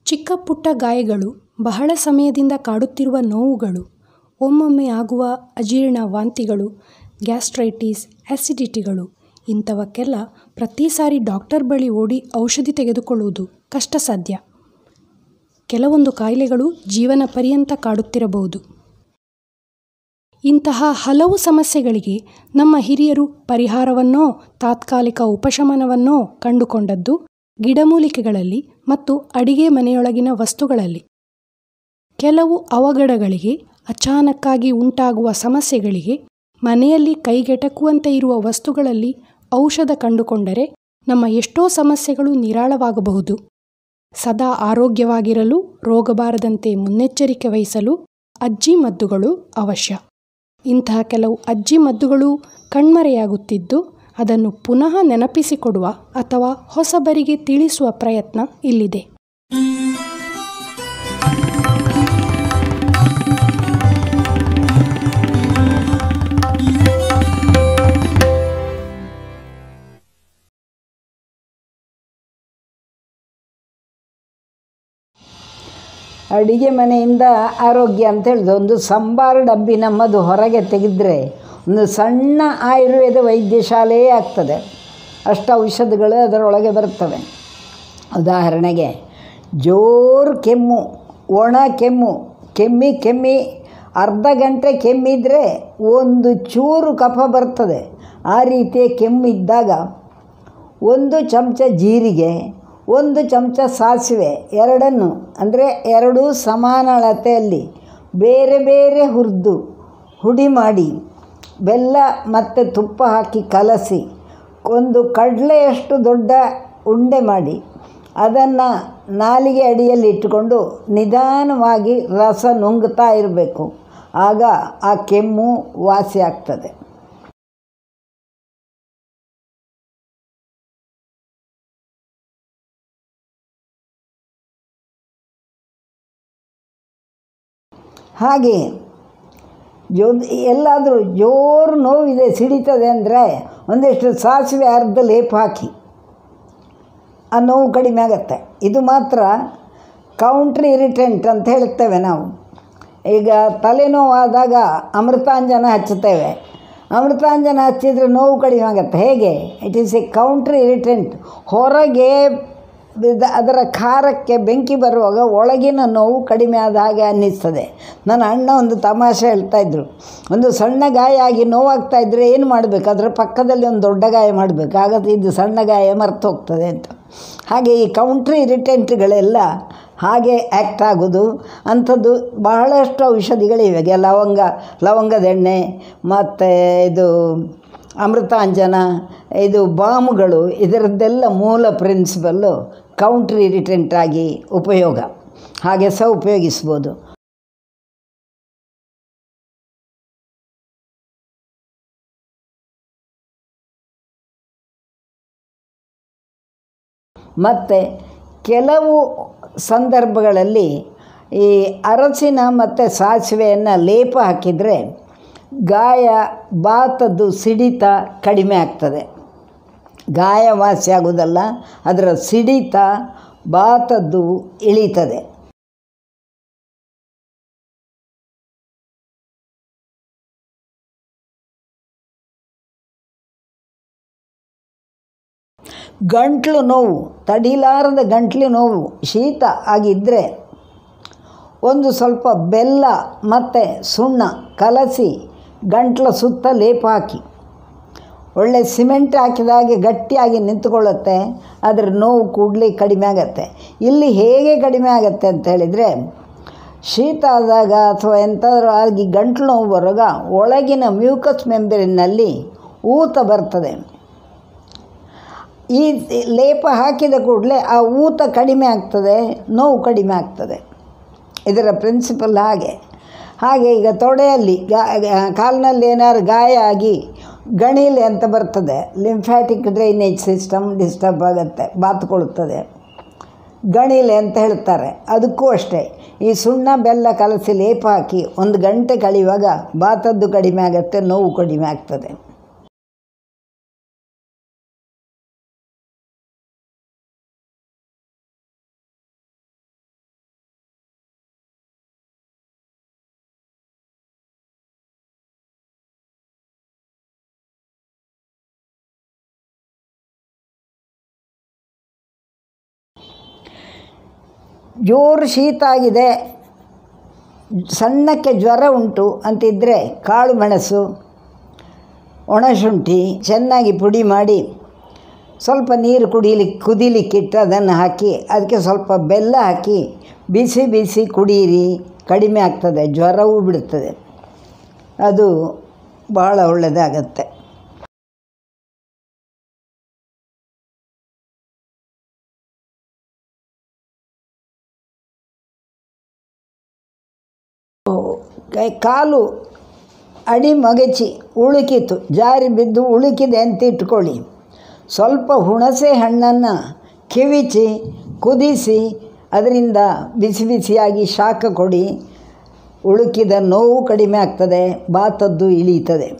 ಚಿಕ್ಕ ಪುಟ್ಟ ಗಾಯಗಳು ಬಹಳ ಸಮಯದಿಂದ ಕಾಡುತ್ತಿರುವ ನೋವುಗಳು ಒಮ್ಮೊಮ್ಮೆ ಆಗುವ ಅಜೀರ್ಣ ವಾಂತಿಗಳು ಗ್ಯಾಸ್ಟ್ರೈಟಿಸ್ ಆ್ಯಸಿಡಿಟಿಗಳು ಇಂಥವಕ್ಕೆಲ್ಲ ಪ್ರತಿ ಸಾರಿ ಡಾಕ್ಟರ್ ಬಳಿ ಓಡಿ ಔಷಧಿ ತೆಗೆದುಕೊಳ್ಳುವುದು ಕಷ್ಟಸಾಧ್ಯ ಕೆಲವೊಂದು ಕಾಯಿಲೆಗಳು ಜೀವನ ಪರ್ಯಂತ ಕಾಡುತ್ತಿರಬಹುದು ಇಂತಹ ಹಲವು ಸಮಸ್ಯೆಗಳಿಗೆ ನಮ್ಮ ಹಿರಿಯರು ಪರಿಹಾರವನ್ನೋ ತಾತ್ಕಾಲಿಕ ಉಪಶಮನವನ್ನೋ ಕಂಡುಕೊಂಡದ್ದು ಗಿಡಮೂಲಿಕೆಗಳಲ್ಲಿ ಮತ್ತು ಅಡಿಗೆ ಮನೆಯೊಳಗಿನ ವಸ್ತುಗಳಲ್ಲಿ ಕೆಲವು ಅವಘಡಗಳಿಗೆ ಅಚಾನಕ್ಕಾಗಿ ಉಂಟಾಗುವ ಸಮಸ್ಯೆಗಳಿಗೆ ಮನೆಯಲ್ಲಿ ಕೈಗೆಟಕುವಂತೆ ಇರುವ ವಸ್ತುಗಳಲ್ಲಿ ಔಷಧ ಕಂಡುಕೊಂಡರೆ ನಮ್ಮ ಎಷ್ಟೋ ಸಮಸ್ಯೆಗಳು ನಿರಾಳವಾಗಬಹುದು ಸದಾ ಆರೋಗ್ಯವಾಗಿರಲು ರೋಗ ಬಾರದಂತೆ ಮುನ್ನೆಚ್ಚರಿಕೆ ವಹಿಸಲು ಅಜ್ಜಿ ಮದ್ದುಗಳು ಅವಶ್ಯ ಇಂತಹ ಕೆಲವು ಅಜ್ಜಿ ಮದ್ದುಗಳು ಕಣ್ಮರೆಯಾಗುತ್ತಿದ್ದು ಅದನ್ನು ಪುನಃ ನೆನಪಿಸಿಕೊಡುವ ಅಥವಾ ಹೊಸಬರಿಗೆ ತಿಳಿಸುವ ಪ್ರಯತ್ನ ಇಲ್ಲಿದೆ ಅಡಿಗೆ ಮನೆಯಿಂದ ಆರೋಗ್ಯ ಅಂತ ಹೇಳಿದ್ರು ಒಂದು ಸಂಬಾರ ಡಬ್ಬಿ ನಮ್ಮದು ಹೊರಗೆ ತೆಗೆದರೆ ಒಂದು ಸಣ್ಣ ಆಯುರ್ವೇದ ವೈದ್ಯಶಾಲೆಯೇ ಆಗ್ತದೆ ಅಷ್ಟು ಔಷಧಗಳು ಅದರೊಳಗೆ ಬರ್ತವೆ ಉದಾಹರಣೆಗೆ ಜೋರು ಕೆಮ್ಮು ಒಣ ಕೆಮ್ಮು ಕೆಮ್ಮಿ ಕೆಮ್ಮಿ ಅರ್ಧ ಗಂಟೆ ಕೆಮ್ಮಿದರೆ ಒಂದು ಚೂರು ಕಫ ಬರ್ತದೆ ಆ ರೀತಿಯ ಕೆಮ್ಮಿದ್ದಾಗ ಒಂದು ಚಮಚ ಜೀರಿಗೆ ಒಂದು ಚಮಚ ಸಾಸಿವೆ ಎರಡನ್ನು ಅಂದರೆ ಎರಡೂ ಸಮಾನ ಅಳತೆಯಲ್ಲಿ ಬೇರೆ ಬೇರೆ ಹುರಿದು ಹುಡಿ ಮಾಡಿ ಬೆಲ್ಲ ಮತ್ತು ತುಪ್ಪ ಹಾಕಿ ಕಲಸಿ ಒಂದು ಕಡಲೆಯಷ್ಟು ದೊಡ್ಡ ಉಂಡೆ ಮಾಡಿ ಅದನ್ನು ನಾಲಿಗೆ ಅಡಿಯಲ್ಲಿ ಇಟ್ಟುಕೊಂಡು ನಿಧಾನವಾಗಿ ರಸ ನುಂಗ್ತಾ ಇರಬೇಕು ಆಗ ಆ ಕೆಮ್ಮು ವಾಸಿ ಆಗ್ತದೆ ಹಾಗೆ ಜೋ ಎಲ್ಲಾದರೂ ಜೋರು ನೋವಿದೆ ಸಿಡಿತದೆ ಅಂದರೆ ಒಂದಿಷ್ಟು ಸಾಸಿವೆ ಅರ್ಧ ಲೇಪ್ ಹಾಕಿ ಆ ನೋವು ಕಡಿಮೆ ಆಗುತ್ತೆ ಇದು ಮಾತ್ರ ಕೌಂಟ್ರ್ ಇರಿಟೆಂಟ್ ಅಂತ ಹೇಳ್ತೇವೆ ನಾವು ಈಗ ತಲೆನೋವಾದಾಗ ಅಮೃತಾಂಜನ ಹಚ್ಚುತ್ತೇವೆ ಅಮೃತಾಂಜನ ಹಚ್ಚಿದರೆ ನೋವು ಕಡಿಮೆ ಆಗುತ್ತೆ ಹೇಗೆ it is a counter irritant ಹೊರಗೆ ಅದರ ಖಾರಕ್ಕೆ ಬೆಂಕಿ ಬರುವಾಗ ಒಳಗಿನ ನೋವು ಕಡಿಮೆ ಆದ ಹಾಗೆ ಅನ್ನಿಸ್ತದೆ ನನ್ನ ಅಣ್ಣ ಒಂದು ತಮಾಷೆ ಹೇಳ್ತಾಯಿದ್ರು ಒಂದು ಸಣ್ಣ ಗಾಯ ಆಗಿ ನೋವಾಗ್ತಾ ಇದ್ದರೆ ಏನು ಮಾಡಬೇಕು ಅದರ ಪಕ್ಕದಲ್ಲಿ ಒಂದು ದೊಡ್ಡ ಗಾಯ ಮಾಡಬೇಕು ಆಗ ಇದು ಸಣ್ಣ ಗಾಯ ಮರ್ತು ಹೋಗ್ತದೆ ಅಂತ ಹಾಗೆ ಈ ಕೌಂಟ್ರ್ ಇರಿಟೆಂಟ್ಗಳೆಲ್ಲ ಹಾಗೆ ಆ್ಯಕ್ಟ್ ಆಗೋದು ಅಂಥದ್ದು ಬಹಳಷ್ಟು ಔಷಧಿಗಳಿವೆ ಲವಂಗ ಲವಂಗದೆಣ್ಣೆ ಮತ್ತು ಇದು ಅಮೃತಾಂಜನ ಇದು ಬಾಮುಗಳು ಇದರದ್ದೆಲ್ಲ ಮೂಲ ಪ್ರಿನ್ಸಿಪಲ್ಲು ಕೌಂಟ್ರ್ ಇರಿಟೆಂಟ್ ಆಗಿ ಉಪಯೋಗ ಹಾಗೆ ಸಹ ಉಪಯೋಗಿಸ್ಬೋದು ಮತ್ತು ಕೆಲವು ಸಂದರ್ಭಗಳಲ್ಲಿ ಈ ಅರಸಿನ ಮತ್ತು ಸಾಸಿವೆಯನ್ನು ಲೇಪ ಹಾಕಿದರೆ ಗಾಯ ಬಾತದ್ದು ಸಿಡಿತ ಕಡಿಮೆ ಆಗ್ತದೆ ಗಾಯ ವಾಸಿ ಆಗೋದಲ್ಲ ಅದರ ಸಿಡಿತ ಬಾತದ್ದು ಇಳೀತದೆ ಗಂಟ್ಲು ನೋವು ತಡಿಲಾರದ ಗಂಟ್ಲು ನೋವು ಶೀತ ಆಗಿದ್ದರೆ ಒಂದು ಸ್ವಲ್ಪ ಬೆಲ್ಲ ಮತ್ತು ಸುಣ್ಣ ಕಲಸಿ ಗಂಟ್ಲ ಸುತ್ತ ಲೇಪ ಹಾಕಿ ಒಳ್ಳೆ ಸಿಮೆಂಟ್ ಹಾಕಿದಾಗೆ ಗಟ್ಟಿಯಾಗಿ ನಿಂತುಕೊಳ್ಳುತ್ತೆ ಅದರ ನೋವು ಕೂಡಲೇ ಕಡಿಮೆ ಆಗುತ್ತೆ ಇಲ್ಲಿ ಹೇಗೆ ಕಡಿಮೆ ಆಗುತ್ತೆ ಅಂತ ಹೇಳಿದರೆ ಶೀತ ಆದಾಗ ಅಥವಾ ಎಂಥಾದ್ರೂ ಆಗಿ ಗಂಟ್ಲು ನೋವು ಬರುವಾಗ ಒಳಗಿನ ಮ್ಯೂಕಸ್ ಮೆಂಬರಿನಲ್ಲಿ ಊತ ಬರ್ತದೆ ಈ ಲೇಪ ಹಾಕಿದ ಕೂಡಲೇ ಆ ಊತ ಕಡಿಮೆ ಆಗ್ತದೆ ನೋವು ಕಡಿಮೆ ಆಗ್ತದೆ ಇದರ ಪ್ರಿನ್ಸಿಪಲ್ ಹಾಗೆ ಹಾಗೆ ಈಗ ತೊಡೆಯಲ್ಲಿ ಗಾ ಕಾಲಿನಲ್ಲಿ ಏನಾದ್ರು ಗಾಯ ಆಗಿ ಗಣಿಲೆ ಅಂತ ಬರ್ತದೆ ಲಿಂಫ್ಯಾಟಿಕ್ ಡ್ರೈನೇಜ್ ಸಿಸ್ಟಮ್ ಡಿಸ್ಟರ್ಬ್ ಆಗುತ್ತೆ ಬಾತ್ಕೊಳ್ತದೆ ಗಣಿಲೆ ಅಂತ ಹೇಳ್ತಾರೆ ಅದಕ್ಕೂ ಅಷ್ಟೇ ಈ ಸುಣ್ಣ ಬೆಲ್ಲ ಕಲಸಿ ಲೇಪ ಹಾಕಿ ಒಂದು ಗಂಟೆ ಕಳೆಯುವಾಗ ಬಾತದ್ದು ಕಡಿಮೆ ಆಗುತ್ತೆ ನೋವು ಕಡಿಮೆ ಆಗ್ತದೆ ಜೋರು ಶೀತ ಆಗಿದೆ ಸಣ್ಣಕ್ಕೆ ಜ್ವರ ಉಂಟು ಅಂತಿದ್ದರೆ ಕಾಳು ಮೆಣಸು ಒಣಶುಂಠಿ ಚೆನ್ನಾಗಿ ಪುಡಿ ಮಾಡಿ ಸ್ವಲ್ಪ ನೀರು ಕುಡಿಲಿಕ್ಕೆ ಕುದಿಲಿಕ್ಕಿಟ್ಟು ಅದನ್ನು ಹಾಕಿ ಅದಕ್ಕೆ ಸ್ವಲ್ಪ ಬೆಲ್ಲ ಹಾಕಿ ಬಿಸಿ ಬಿಸಿ ಕುಡೀರಿ ಕಡಿಮೆ ಆಗ್ತದೆ ಜ್ವರವೂ ಬಿಡುತ್ತದೆ ಅದು ಬಹಳ ಒಳ್ಳೆಯದಾಗತ್ತೆ ಕೈ- ಕಾಲು ಅಡಿ ಮಗಚಿ ಉಳುಕಿತು ಜಾರಿ ಬಿದ್ದು ಉಳುಕಿದೆ ಅಂತ ಇಟ್ಕೊಳ್ಳಿ ಸ್ವಲ್ಪ ಹುಣಸೆ ಹಣ್ಣನ್ನು ಕಿವಿಚಿ ಕುದಿಸಿ ಅದರಿಂದ ಬಿಸಿ ಬಿಸಿಯಾಗಿ ಶಾಖ ಕೊಡಿ ಉಳುಕಿದ ನೋವು ಕಡಿಮೆ ಆಗ್ತದೆ ಬಾತದ್ದು ಇಳೀತದೆ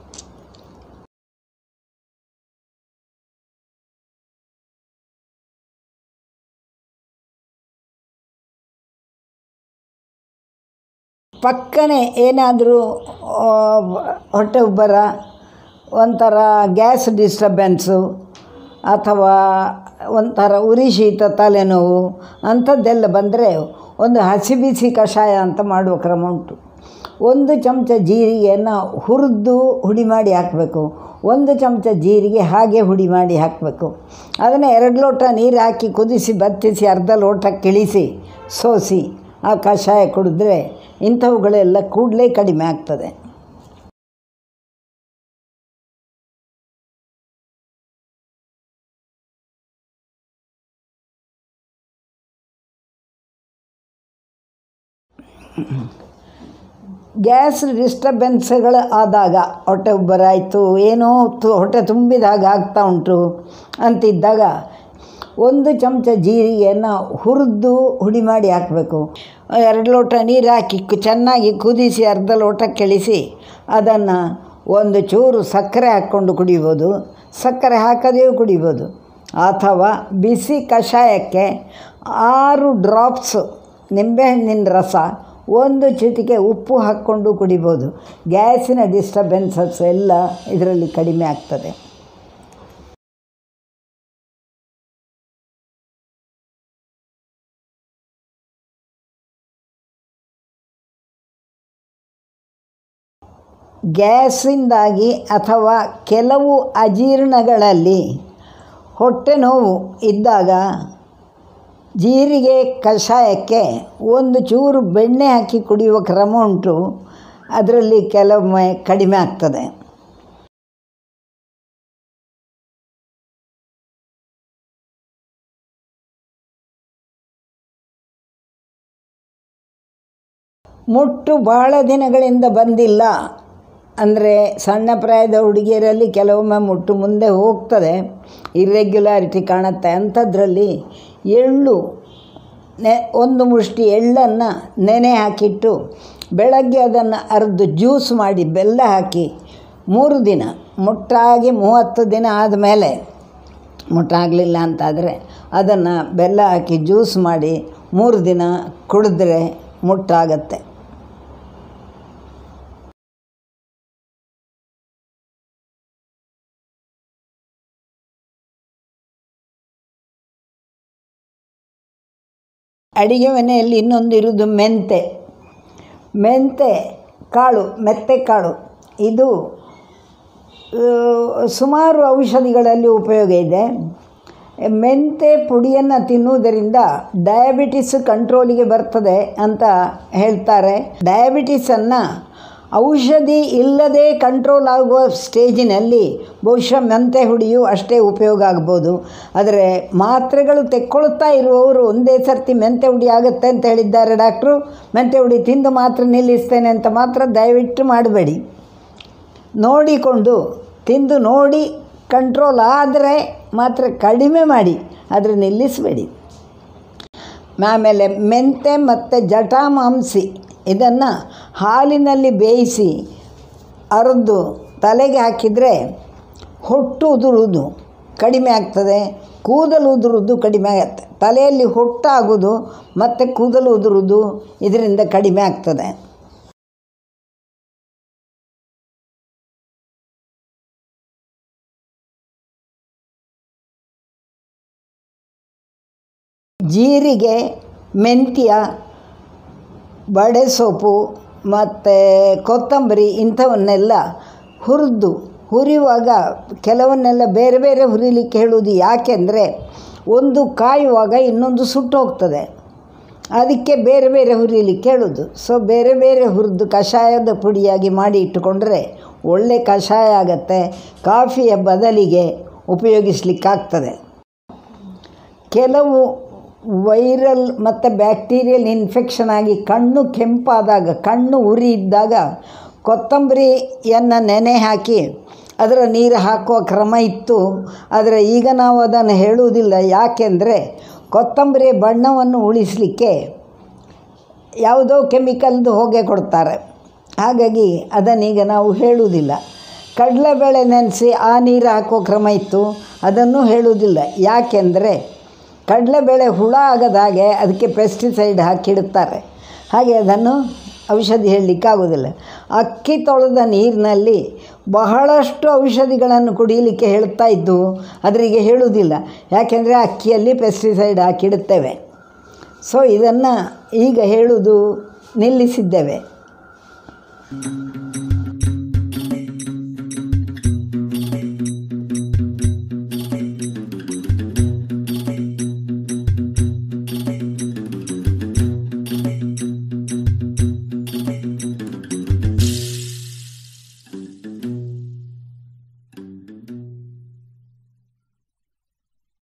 ಪಕ್ಕನೆ ಏನಾದರೂ ಹೊಟ್ಟೆ ಉಬ್ಬರ ಒಂಥರ ಗ್ಯಾಸ್ ಡಿಸ್ಟರ್ಬೆನ್ಸು ಅಥವಾ ಒಂಥರ ಉರಿ ಶೀತ ತಲೆನೋವು ಅಂಥದ್ದೆಲ್ಲ ಬಂದರೆ ಒಂದು ಹಸಿ ಬಿಸಿ ಕಷಾಯ ಅಂತ ಮಾಡುವ ಕ್ರಮ ಉಂಟು ಒಂದು ಚಮಚ ಜೀರಿಗೆಯನ್ನು ಹುರಿದು ಹುಡಿ ಮಾಡಿ ಹಾಕಬೇಕು ಒಂದು ಚಮಚ ಜೀರಿಗೆ ಹಾಗೆ ಹುಡಿ ಮಾಡಿ ಹಾಕಬೇಕು ಅದನ್ನು ಎರಡು ಲೋಟ ನೀರು ಹಾಕಿ ಕುದಿಸಿ ಬತ್ತಿಸಿ ಅರ್ಧ ಲೋಟ ಕಿಳಿಸಿ ಸೋಸಿ ಆ ಕಷಾಯ ಕುಡಿದ್ರೆ ಇಂಥವುಗಳೆಲ್ಲ ಕೂಡಲೇ ಕಡಿಮೆ ಆಗ್ತದೆ ಗ್ಯಾಸ್ ಡಿಸ್ಟರ್ಬೆನ್ಸ್ಗಳು ಆದಾಗ ಹೊಟ್ಟೆ ಉಬ್ಬರ ಆಯಿತು ಏನೋ ತು ಹೊಟ್ಟೆ ತುಂಬಿದಾಗ ಆಗ್ತಾ ಉಂಟು ಅಂತಿದ್ದಾಗ ಒಂದು ಚಮಚ ಜೀರಿಗೆಯನ್ನು ಹುರಿದು ಹುಡಿ ಮಾಡಿ ಹಾಕಬೇಕು ಎರಡು ಲೋಟ ನೀರು ಹಾಕಿ ಕು- ಚೆನ್ನಾಗಿ ಕುದಿಸಿ ಅರ್ಧ ಲೋಟ ಕೆಳಿಸಿ ಅದನ್ನು ಒಂದು ಚೂರು ಸಕ್ಕರೆ ಹಾಕ್ಕೊಂಡು ಕುಡಿಬೋದು ಸಕ್ಕರೆ ಹಾಕದೆಯೂ ಕುಡಿಬೋದು ಅಥವಾ ಬಿಸಿ ಕಷಾಯಕ್ಕೆ ಆರು ಡ್ರಾಪ್ಸು ನಿಂಬೆಹಣ್ಣಿನ ರಸ ಒಂದು ಚಿಟಿಕೆ ಉಪ್ಪು ಹಾಕ್ಕೊಂಡು ಕುಡಿಬೋದು ಗ್ಯಾಸಿನ ಡಿಸ್ಟರ್ಬೆನ್ಸಸ್ ಎಲ್ಲ ಇದರಲ್ಲಿ ಕಡಿಮೆ ಆಗ್ತದೆ ಗ್ಯಾಸಿಂದಾಗಿ ಅಥವಾ ಕೆಲವು ಅಜೀರ್ಣಗಳಲ್ಲಿ ಹೊಟ್ಟೆ ನೋವು ಇದ್ದಾಗ ಜೀರಿಗೆ ಕಷಾಯಕ್ಕೆ ಒಂದು ಚೂರು ಬೆಣ್ಣೆ ಹಾಕಿ ಕುಡಿಯುವ ಕ್ರಮ ಉಂಟು ಅದರಲ್ಲಿ ಕೆಲವೊಮ್ಮೆ ಕಡಿಮೆ ಆಗ್ತದೆ ಮುಟ್ಟು ಬಹಳ ದಿನಗಳಿಂದ ಬಂದಿಲ್ಲ ಅಂದರೆ ಸಣ್ಣ ಪ್ರಾಯದ ಹುಡುಗಿಯರಲ್ಲಿ ಕೆಲವೊಮ್ಮೆ ಮುಟ್ಟು ಮುಂದೆ ಹೋಗ್ತದೆ ಇರ್ರೆಗ್ಯುಲಾರಿಟಿ ಕಾಣುತ್ತೆ ಅಂಥದ್ರಲ್ಲಿ ಎಳ್ಳು ನೆ ಒಂದು ಮುಷ್ಟಿ ಎಳ್ಳನ್ನು ನೆನೆ ಹಾಕಿಟ್ಟು ಬೆಳಗ್ಗೆ ಅದನ್ನು ಅರ್ದು ಜ್ಯೂಸ್ ಮಾಡಿ ಬೆಲ್ಲ ಹಾಕಿ ಮೂರು ದಿನ ಮುಟ್ಟಾಗಿ ಮೂವತ್ತು ದಿನ ಆದಮೇಲೆ ಮುಟ್ಟಾಗಲಿಲ್ಲ ಅಂತಾದರೆ ಅದನ್ನು ಬೆಲ್ಲ ಹಾಕಿ ಜ್ಯೂಸ್ ಮಾಡಿ ಮೂರು ದಿನ ಕುಡಿದ್ರೆ ಮುಟ್ಟಾಗತ್ತೆ ಅಡಿಗೆ ಮನೆಯಲ್ಲಿ ಇನ್ನೊಂದು ಇರೋದು ಮೆಂತೆ ಮೆಂತೆ ಕಾಳು ಮೆತ್ತೆ ಕಾಳು ಇದು ಆ, ಸುಮಾರು ಔಷಧಿಗಳಲ್ಲಿ ಉಪಯೋಗ ಇದೆ ಮೆಂತೆ ಪುಡಿಯನ್ನು ತಿನ್ನುವುದರಿಂದ ಡಯಾಬಿಟಿಸ್ ಕಂಟ್ರೋಲಿಗೆ ಬರ್ತದೆ ಅಂತ ಹೇಳ್ತಾರೆ ಡಯಾಬಿಟಿಸನ್ನು ಔಷಧಿ ಇಲ್ಲದೆ ಕಂಟ್ರೋಲ್ ಆಗುವ ಸ್ಟೇಜಿನಲ್ಲಿ ಬಹುಶಃ ಮೆಂತೆ ಹುಡಿಯು ಅಷ್ಟೇ ಉಪಯೋಗ ಆಗ್ಬೋದು ಆದರೆ ಮಾತ್ರೆಗಳು ತೆಕ್ಕೊಳ್ತಾ ಇರುವವರು ಒಂದೇ ಸರ್ತಿ ಮೆಂತೆ ಹುಡಿ ಆಗುತ್ತೆ ಅಂತ ಹೇಳಿದ್ದಾರೆ ಡಾಕ್ಟ್ರು ಮೆಂತೆ ಹುಡಿ ತಿಂದು ಮಾತ್ರ ನಿಲ್ಲಿಸ್ತೇನೆ ಅಂತ ಮಾತ್ರ ದಯವಿಟ್ಟು ಮಾಡಬೇಡಿ ನೋಡಿಕೊಂಡು ತಿಂದು ನೋಡಿ ಕಂಟ್ರೋಲ್ ಆದರೆ ಮಾತ್ರ ಕಡಿಮೆ ಮಾಡಿ ಆದರೆ ನಿಲ್ಲಿಸಬೇಡಿ ಆಮೇಲೆ ಮೆಂತೆ ಮತ್ತು ಜಟಾಮಾಂಸಿ ಇದನ್ನು ಹಾಲಿನಲ್ಲಿ ಬೇಯಿಸಿ ಅರೆದು ತಲೆಗೆ ಹಾಕಿದರೆ ಹೊಟ್ಟು ಉದುರುವುದು ಕಡಿಮೆ ಆಗ್ತದೆ ಕೂದಲು ಉದುರುವುದು ಕಡಿಮೆ ಆಗುತ್ತೆ ತಲೆಯಲ್ಲಿ ಹೊಟ್ಟಾಗೋದು ಮತ್ತು ಕೂದಲು ಉದುರುವುದು ಇದರಿಂದ ಕಡಿಮೆ ಆಗ್ತದೆ ಜೀರಿಗೆ ಮೆಂತ್ಯ ಬಡೆ ಸೊಪ್ಪು ಮತ್ತು ಕೊತ್ತಂಬರಿ ಇಂಥವನ್ನೆಲ್ಲ ಹುರಿದು ಹುರಿಯುವಾಗ ಕೆಲವನ್ನೆಲ್ಲ ಬೇರೆ ಬೇರೆ ಹುರಿಲಿಕ್ಕೆ ಹೇಳುವುದು ಯಾಕೆಂದರೆ ಒಂದು ಕಾಯುವಾಗ ಇನ್ನೊಂದು ಸುಟ್ಟು ಹೋಗ್ತದೆ ಅದಕ್ಕೆ ಬೇರೆ ಬೇರೆ ಹುರಿಲಿಕ್ಕೆ ಹೇಳೋದು ಸೊ ಬೇರೆ ಬೇರೆ ಹುರಿದು ಕಷಾಯದ ಪುಡಿಯಾಗಿ ಮಾಡಿ ಇಟ್ಟುಕೊಂಡ್ರೆ ಒಳ್ಳೆ ಕಷಾಯ ಆಗತ್ತೆ ಕಾಫಿಯ ಬದಲಿಗೆ ಉಪಯೋಗಿಸ್ಲಿಕ್ಕಾಗ್ತದೆ ಕೆಲವು ವೈರಲ್ ಮತ್ತು ಬ್ಯಾಕ್ಟೀರಿಯಲ್ ಇನ್ಫೆಕ್ಷನ್ ಆಗಿ ಕಣ್ಣು ಕೆಂಪಾದಾಗ ಕಣ್ಣು ಉರಿ ಇದ್ದಾಗ ಕೊತ್ತಂಬರಿಯನ್ನು ನೆನೆ ಹಾಕಿ ಅದರ ನೀರು ಹಾಕುವ ಕ್ರಮ ಇತ್ತು ಆದರೆ ಈಗ ನಾವು ಅದನ್ನು ಹೇಳುವುದಿಲ್ಲ ಯಾಕೆಂದರೆ ಕೊತ್ತಂಬರಿ ಬಣ್ಣವನ್ನು ಉಳಿಸಲಿಕ್ಕೆ ಯಾವುದೋ ಕೆಮಿಕಲ್ದು ಹೊಗೆ ಕೊಡ್ತಾರೆ ಹಾಗಾಗಿ ಅದನ್ನೀಗ ನಾವು ಹೇಳುವುದಿಲ್ಲ ಕಡಲೆಬೇಳೆ ನೆನೆಸಿ ಆ ನೀರು ಹಾಕೋ ಕ್ರಮ ಇತ್ತು ಅದನ್ನು ಹೇಳುವುದಿಲ್ಲ ಯಾಕೆಂದರೆ ಕಡಲೆಬೇಳೆ ಹುಳ ಆಗದ ಹಾಗೆ ಅದಕ್ಕೆ ಪೆಸ್ಟಿಸೈಡ್ ಹಾಕಿಡುತ್ತಾರೆ ಹಾಗೆ ಅದನ್ನು ಔಷಧಿ ಹೇಳಲಿಕ್ಕಾಗೋದಿಲ್ಲ ಅಕ್ಕಿ ತೊಳೆದ ನೀರಿನಲ್ಲಿ ಬಹಳಷ್ಟು ಔಷಧಿಗಳನ್ನು ಕುಡಿಯಲಿಕ್ಕೆ ಹೇಳ್ತಾ ಇದ್ದು ಅದರಿಗೆ ಹೇಳುವುದಿಲ್ಲ ಯಾಕೆಂದರೆ ಅಕ್ಕಿಯಲ್ಲಿ ಪೆಸ್ಟಿಸೈಡ್ ಹಾಕಿಡುತ್ತೇವೆ ಸೊ ಇದನ್ನು ಈಗ ಹೇಳುವುದು ನಿಲ್ಲಿಸಿದ್ದೇವೆ